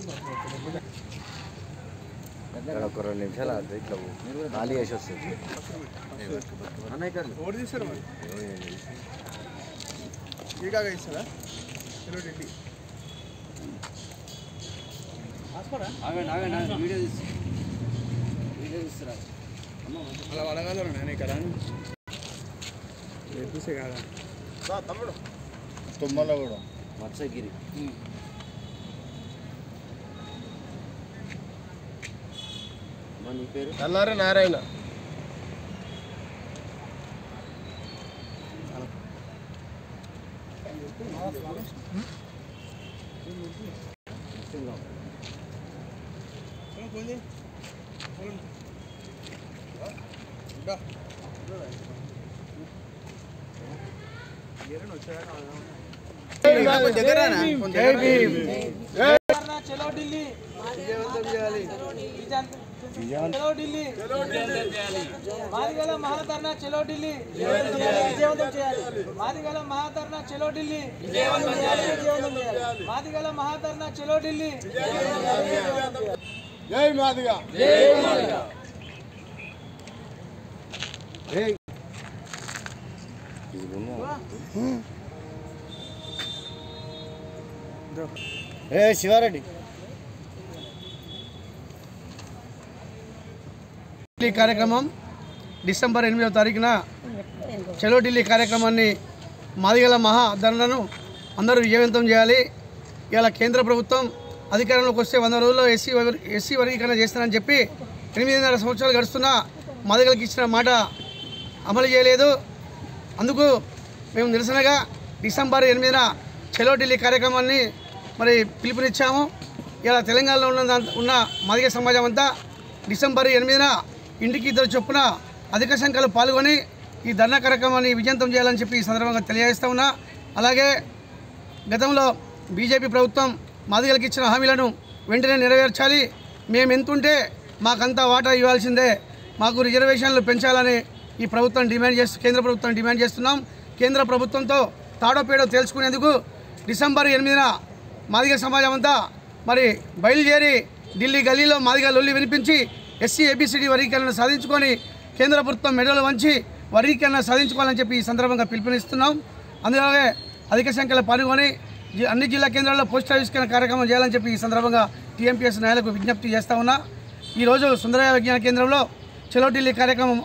ఇక్కడ ఒక రెండు నిమిషాలు ఆగితే ఇట్లా ఖాళీ చేసి వస్తుంది ఓడి తీస్తారు మరి ఏ కాగా ఇస్తారా హలో ఢిల్లీ అలా అడగాలి నేను ఇక్కడ చూసే కాదా తమ్ముడు తుమ్మల కూడా మత్స్యగిరి అమ్మా, నీ పేరు నల్లారి నారాయణ చలో ఢిల్లీ విజయవంతం చేయాలి చలో ఢిల్లీ మాదిగల మహాధర్నా చలో ఢిల్లీ విజయవంతం చేయాలి మాదిగల మహాధర్నా చలో ఢిల్లీ విజయవంతం చేయాలి విజయవంతం చేయాలి మాదిగల మహాధర్నా చలో ఢిల్లీ జై మాదిగా ఇది ఉన్నా. ఏ శివారెడ్డి ఢిల్లీ కార్యక్రమం డిసెంబర్ ఎనిమిదవ తారీఖున చలో ఢిల్లీ కార్యక్రమాన్ని మాదిగల మహా ధరలను అందరూ విజయవంతం చేయాలి ఇవాళ కేంద్ర ప్రభుత్వం అధికారంలోకి వస్తే వంద రోజుల్లో ఎస్సీ వర్- ఎస్సీ వర్గీకరణ చేస్తానని చెప్పి ఎనిమిదిన్నర సంవత్సరాలు గడుస్తున్నా మాదిగలకు ఇచ్చిన మాట అమలు చేయలేదు అందుకు మేము నిరసనగా డిసెంబర్ ఎనిమిదిన చలో ఢిల్లీ కార్యక్రమాన్ని మరి పిలుపునిచ్చాము ఇలా తెలంగాణలో ఉన్న దాంట్- ఉన్న మాదిగ సమాజం అంతా డిసెంబర్ ఎనిమిదిన ఇంటికి ఇద్దరు చొప్పున అధిక సంఖ్యలో పాల్గొని ఈ ధర్నా కార్యక్రమాన్ని విజయంతం చేయాలని చెప్పి ఈ సందర్భంగా తెలియజేస్తా ఉన్నా అలాగే గతంలో బీజేపీ ప్రభుత్వం మాదిగలకు ఇచ్చిన హామీలను వెంటనే నెరవేర్చాలి మేము ఎంతుంటే మాకంతా వాటా ఇవ్వాల్సిందే మాకు రిజర్వేషన్లు పెంచాలని ఈ ప్రభుత్వం డిమాండ్ చేస్తూ కేంద్ర ప్రభుత్వం డిమాండ్ చేస్తున్నాం కేంద్ర ప్రభుత్వంతో తాడోపేడో తేల్చుకునేందుకు డిసెంబర్ ఎనిమిదిన మాదిగ సమాజం అంతా మరి బయలుదేరి ఢిల్లీ గల్లీలో మాదిగ లొల్లి వినిపించి ఎస్సీ ఏబిసిడి వర్గీకరణ సాధించుకొని కేంద్ర ప్రభుత్వం మెడలు వంచి వర్గీకరణ సాధించుకోవాలని చెప్పి ఈ సందర్భంగా పిలుపునిస్తున్నాం అందులోనే అధిక సంఖ్యలో పాల్గొని జి- అన్ని జిల్లా కేంద్రాల్లో పోస్టర్ ఆవిష్కరణ కార్యక్రమం చేయాలని చెప్పి ఈ సందర్భంగా టీఎంపీఎస్ నాయకులకు విజ్ఞప్తి చేస్తా ఉన్నా ఈరోజు సుందరయ్య విజ్ఞాన కేంద్రంలో చలో ఢిల్లీ కార్యక్రమం